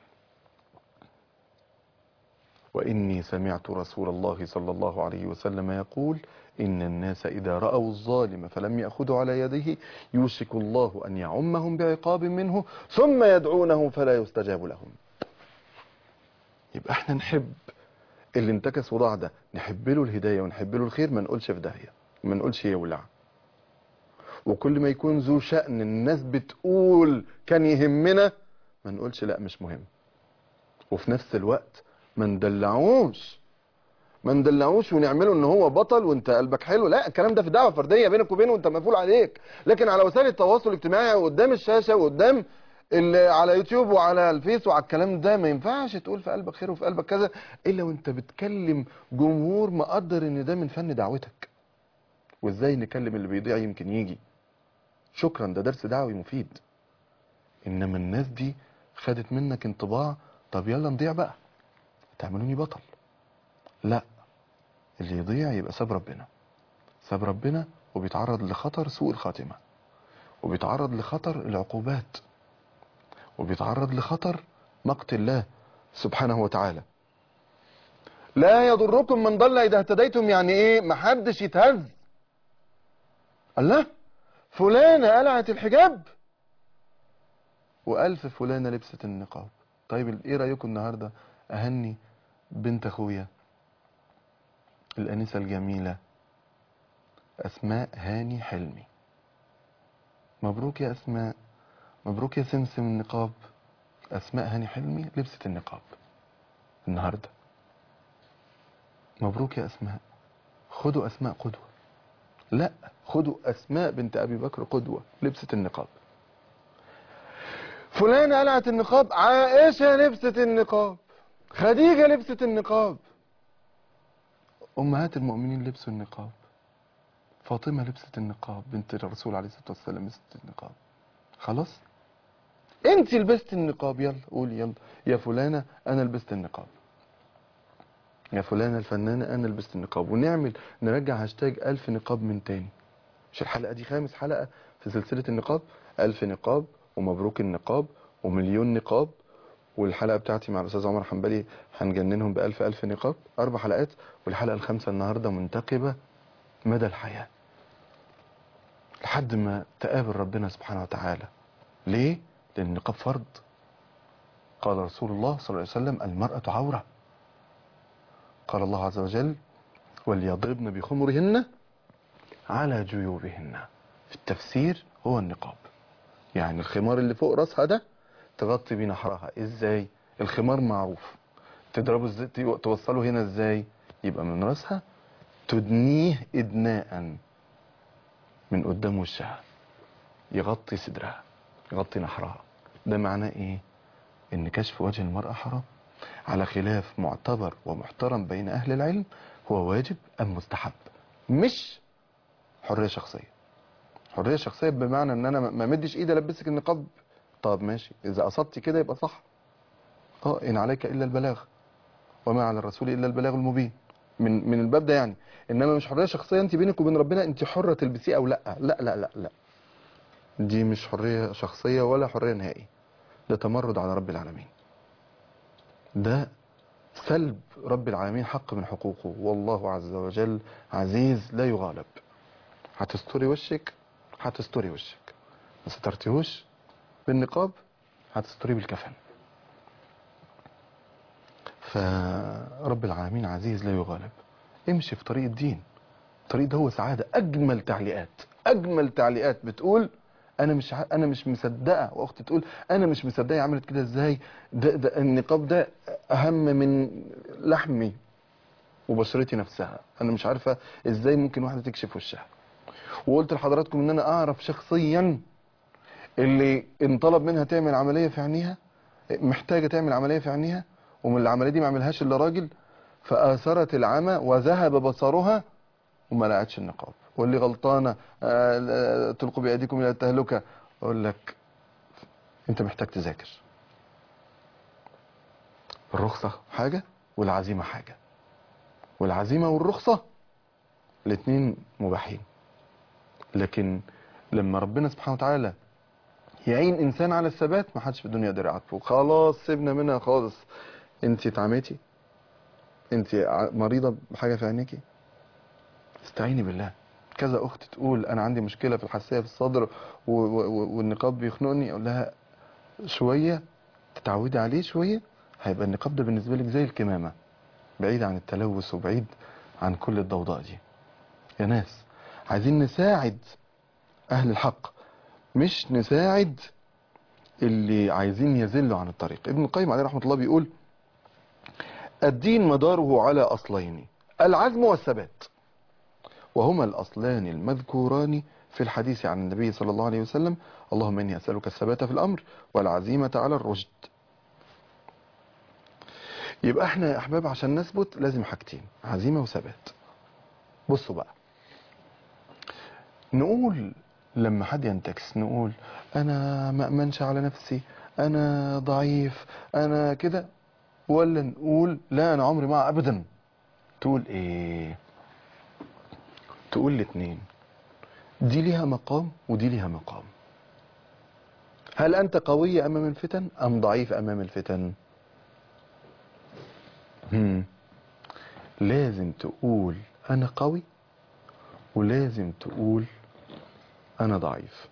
وإني سمعت رسول الله صلى الله عليه وسلم يقول إن الناس إذا رأوا الظالم فلم يأخذوا على يده يوشك الله أن يعمهم بعقاب منه ثم يدعونه فلا يستجاب لهم يبقى احنا نحب اللي انتكس وضاع ده نحب له الهداية ونحب له الخير ما نقولش في داهية ما نقولش يولع وكل ما يكون ذو شأن الناس بتقول كان يهمنا ما نقولش لا مش مهم وفي نفس الوقت ما ندلعوش ما ندلعوش ونعمله ان هو بطل وانت قلبك حلو لا الكلام ده في دعوه فرديه بينك وبينه وانت مقفول عليك لكن على وسائل التواصل الاجتماعي وقدام الشاشه وقدام اللي على يوتيوب وعلى الفيس وعلى الكلام ده ما ينفعش تقول في قلبك خير وفي قلبك كذا الا وانت بتكلم جمهور مقدر ان ده من فن دعوتك وازاي نكلم اللي بيضيع يمكن يجي شكرا ده درس دعوي مفيد انما الناس دي خدت منك انطباع طب يلا نضيع بقى تعملوني بطل لا اللي يضيع يبقى ساب ربنا ساب ربنا وبيتعرض لخطر سوء الخاتمة وبيتعرض لخطر العقوبات وبيتعرض لخطر مقت الله سبحانه وتعالى لا يضركم من ضل اذا اهتديتم يعني ايه محدش يتهز الله فلانة قلعت الحجاب والف فلانة لبست النقاب طيب ايه رأيكم النهاردة اهني بنت اخويا الانسة الجميلة اسماء هاني حلمي مبروك يا اسماء مبروك يا سمسم النقاب اسماء هاني حلمي لبست النقاب النهاردة مبروك يا اسماء خدوا اسماء قدوة لا خدوا اسماء بنت ابي بكر قدوة لبست النقاب فلانة قلعت النقاب عائشة لبست النقاب خديجة لبست النقاب أمهات المؤمنين لبسوا النقاب فاطمة لبست النقاب بنت الرسول عليه الصلاة والسلام لبست النقاب خلاص انت لبست النقاب يلا قول يلا يا فلانة انا لبست النقاب يا فلانة الفنانة انا لبست النقاب ونعمل نرجع هاشتاج الف نقاب من تاني مش الحلقة دي خامس حلقة في سلسلة النقاب الف نقاب ومبروك النقاب ومليون نقاب والحلقة بتاعتي مع الأستاذ عمر حنبلي هنجننهم بألف ألف نقاب أربع حلقات والحلقة الخامسة النهاردة منتقبة مدى الحياة لحد ما تقابل ربنا سبحانه وتعالى ليه؟ لأن النقاب فرض قال رسول الله صلى الله عليه وسلم المرأة عورة قال الله عز وجل وليضربن بخمرهن على جيوبهن في التفسير هو النقاب يعني الخمار اللي فوق راسها ده تغطي بيه نحرها ازاي الخمار معروف تضربه ازاي تو- توصله هنا ازاي يبقى من راسها تدنيه ادناء من قدام وشها يغطي صدرها يغطي نحرها ده معناه ايه ان كشف وجه المرأة حرام على خلاف معتبر ومحترم بين اهل العلم هو واجب ام مستحب مش حرية شخصية حرية شخصية بمعنى ان انا ما ما مدش ايدي البسك النقاب طب ماشي اذا قصدت كده يبقى صح اه ان عليك الا البلاغ وما على الرسول الا البلاغ المبين من من الباب ده يعني انما مش حريه شخصيه انت بينك وبين ربنا انت حره تلبسيه او لا لا لا لا لا دي مش حريه شخصيه ولا حريه نهائي ده تمرد على رب العالمين ده سلب رب العالمين حق من حقوقه والله عز وجل عزيز لا يغالب هتستري وشك هتستري وشك ما سترتيهوش بالنقاب هتستريه بالكفن فرب العالمين عزيز لا يغالب امشي في طريق الدين الطريق ده هو سعادة أجمل تعليقات أجمل تعليقات بتقول أنا مش ع- أنا مش مصدقة وأختي تقول أنا مش مصدقة هي عملت كده إزاي ده, ده النقاب ده أهم من لحمي وبشرتي نفسها أنا مش عارفة إزاي ممكن واحدة تكشف وشها وقلت لحضراتكم إن أنا أعرف شخصيا اللي انطلب منها تعمل عملية في عينيها محتاجة تعمل عملية في عينيها ومن العملية دي ما عملهاش إلا راجل فآثرت العمى وذهب بصرها وما لقتش النقاب واللي غلطانة آه، لا تلقوا بأيديكم إلى التهلكة أقول لك أنت محتاج تذاكر الرخصة حاجة والعزيمة حاجة والعزيمة والرخصة الاتنين مباحين لكن لما ربنا سبحانه وتعالى يعين انسان على الثبات ما حدش في الدنيا يقدر يعاتبه خلاص سيبنا منها خالص انت اتعميتي انت ع- مريضه بحاجه في عينيكي استعيني بالله كذا اخت تقول انا عندي مشكله في الحساسيه في الصدر و- و- و- والنقاب بيخنقني اقول لها شويه تتعودي عليه شويه هيبقى النقاب ده بالنسبه لك زي الكمامه بعيد عن التلوث وبعيد عن كل الضوضاء دي يا ناس عايزين نساعد اهل الحق مش نساعد اللي عايزين يزلوا عن الطريق ابن القيم عليه رحمة الله بيقول الدين مداره على أصلين العزم والثبات وهما الأصلان المذكوران في الحديث عن النبي صلى الله عليه وسلم اللهم إني أسألك الثبات في الأمر والعزيمة على الرشد يبقى احنا يا أحباب عشان نثبت لازم حاجتين عزيمة وثبات بصوا بقى نقول لما حد ينتكس نقول انا ما امنش على نفسي انا ضعيف انا كده ولا نقول لا انا عمري ما ابدا تقول ايه تقول الاتنين دي ليها مقام ودي ليها مقام هل انت قوي امام الفتن ام ضعيف امام الفتن هم. لازم تقول انا قوي ولازم تقول انا ضعيف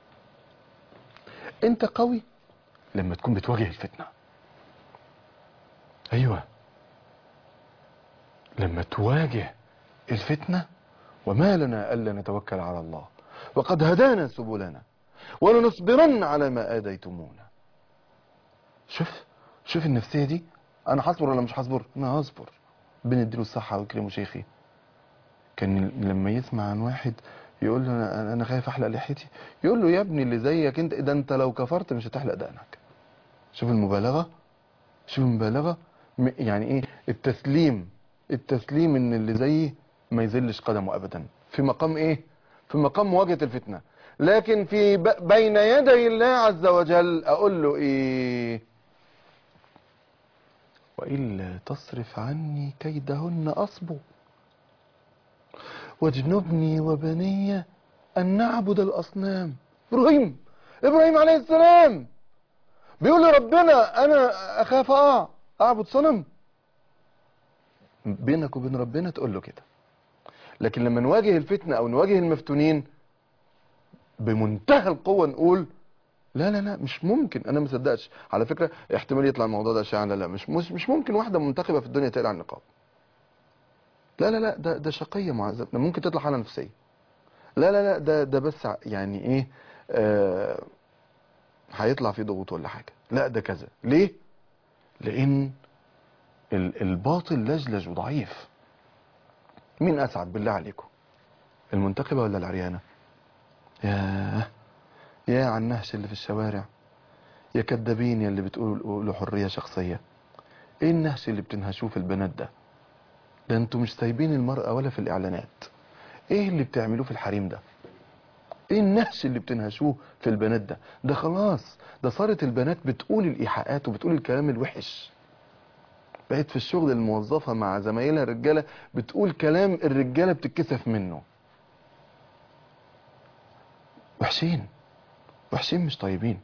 انت قوي لما تكون بتواجه الفتنة ايوه لما تواجه الفتنة وما لنا الا نتوكل على الله وقد هدانا سبلنا ولنصبرن على ما اذيتمونا شوف شوف النفسية دي انا هصبر ولا مش هصبر انا هصبر بنديله الصحة ويكرمه شيخي كان لما يسمع عن واحد يقول له انا انا خايف احلق لحيتي يقول له يا ابني اللي زيك انت ده انت لو كفرت مش هتحلق دقنك شوف المبالغه شوف المبالغه م- يعني ايه التسليم التسليم ان اللي زيي ما يزلش قدمه ابدا في مقام ايه في مقام مواجهه الفتنه لكن في ب- بين يدي الله عز وجل اقول له ايه والا تصرف عني كيدهن اصبو واجنبني وبني أن نعبد الأصنام إبراهيم إبراهيم عليه السلام بيقول لربنا أنا أخاف أقع أعبد صنم بينك وبين ربنا تقول له كده لكن لما نواجه الفتنة أو نواجه المفتونين بمنتهى القوة نقول لا لا لا مش ممكن انا ما صدقش على فكره احتمال يطلع الموضوع ده اشاعه لا لا مش مش مش ممكن واحده منتخبه في الدنيا تقلع النقاب لا لا لا ده ده شقية معذبة ده ممكن تطلع حالة نفسية لا لا لا ده ده بس ع- يعني ايه آه هيطلع فيه ضغوط ولا حاجة لا ده كذا ليه لان ال- الباطل لجلج وضعيف مين اسعد بالله عليكم المنتقبة ولا العريانة يا يا على النهش اللي في الشوارع يا كدابين يا اللي بتقولوا حرية شخصية ايه النهش اللي بتنهشوه في البنات ده ده انتوا مش سايبين المرأة ولا في الاعلانات ايه اللي بتعملوه في الحريم ده ايه النهش اللي بتنهشوه في البنات ده ده خلاص ده صارت البنات بتقول الايحاءات وبتقول الكلام الوحش بقت في الشغل الموظفة مع زمايلها الرجالة بتقول كلام الرجالة بتتكسف منه وحشين وحشين مش طيبين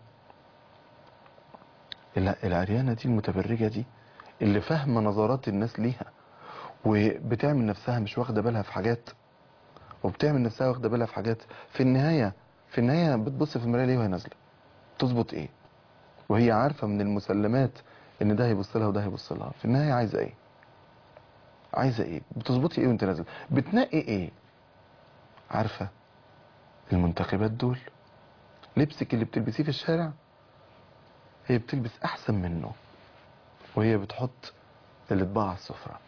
الع- العريانة دي المتبرجة دي اللي فاهمة نظرات الناس ليها وبتعمل نفسها مش واخدة بالها في حاجات وبتعمل نفسها واخدة بالها في حاجات في النهاية في النهاية بتبص في المراية ليه وهي نازلة تظبط ايه وهي عارفة من المسلمات ان ده هيبص لها وده هيبص لها في النهاية عايزة ايه عايزة ايه بتظبطي ايه وانت نازلة بتنقي ايه عارفة المنتخبات دول لبسك اللي بتلبسيه في الشارع هي بتلبس احسن منه وهي بتحط الاطباع على السفرة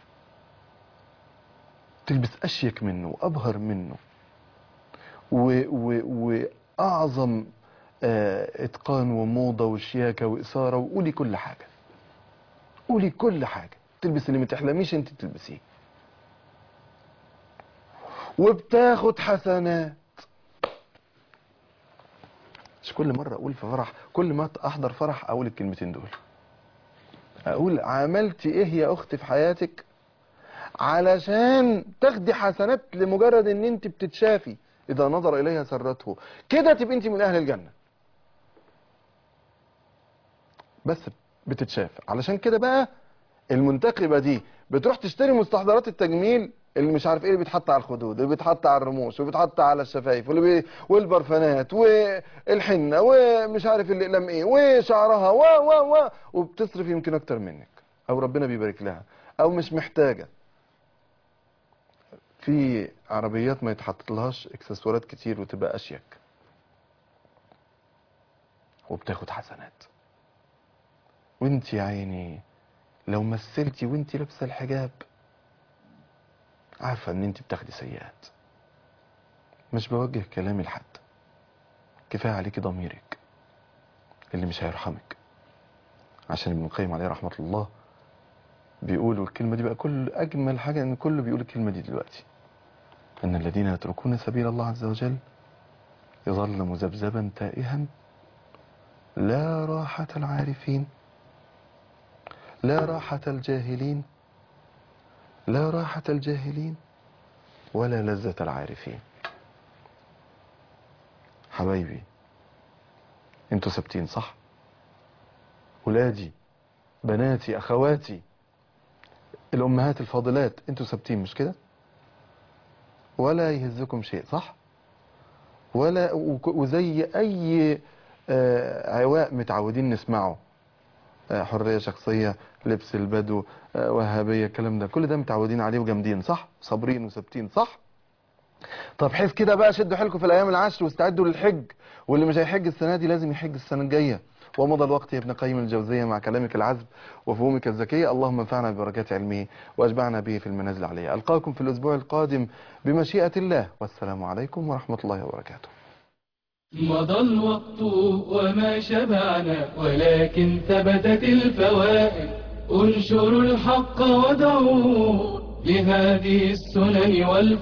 تلبس اشيك منه وابهر منه و و واعظم آه، اتقان وموضة وشياكة واثارة وقولي كل حاجة قولي كل حاجة تلبس اللي ما تحلميش انت تلبسيه وبتاخد حسنات مش كل مرة اقول في فرح كل ما احضر فرح اقول الكلمتين دول اقول عملتي ايه يا اختي في حياتك علشان تاخدي حسنات لمجرد ان انت بتتشافي اذا نظر اليها سرته كده تبقى انت من اهل الجنة بس بتتشاف علشان كده بقى المنتقبة دي بتروح تشتري مستحضرات التجميل اللي مش عارف ايه اللي بيتحط على الخدود اللي بيتحط على الرموش وبيتحط على الشفايف واللي بي... والبرفانات والحنة ومش عارف الاقلام ايه وشعرها و و و وبتصرف يمكن اكتر منك او ربنا بيبارك لها او مش محتاجة في عربيات ما يتحط لهاش اكسسوارات كتير وتبقى اشيك وبتاخد حسنات وانت يا عيني لو مثلتي وانت لابسه الحجاب عارفه ان انت بتاخدي سيئات مش بوجه كلامي لحد كفايه عليكي ضميرك اللي مش هيرحمك عشان ابن القيم عليه رحمه الله بيقولوا الكلمه دي بقى كل اجمل حاجه ان كله بيقول الكلمه دي دلوقتي ان الذين يتركون سبيل الله عز وجل يظل مذبذبا تائها لا راحه العارفين لا راحة الجاهلين لا راحة الجاهلين ولا لذة العارفين حبايبي انتوا ثابتين صح ولادي بناتي اخواتي الامهات الفاضلات انتوا ثابتين مش كده ولا يهزكم شيء صح ولا وك- وزي اي آه، عواء متعودين نسمعه آه، حرية شخصية لبس البدو آه، وهابية الكلام ده كل ده متعودين عليه وجامدين صح صابرين وثابتين صح طب حيث كده بقى شدوا حيلكم في الايام العشر واستعدوا للحج واللي مش هيحج السنه دي لازم يحج السنه الجايه ومضى الوقت يا ابن قيم الجوزية مع كلامك العذب وفهومك الذكية اللهم انفعنا ببركات علمه واجمعنا به في المنازل عليه ألقاكم في الأسبوع القادم بمشيئة الله والسلام عليكم ورحمة الله وبركاته مضى الوقت وما شبعنا ولكن ثبتت الفوائد انشروا الحق ودعوا لهذه السنن والفضائل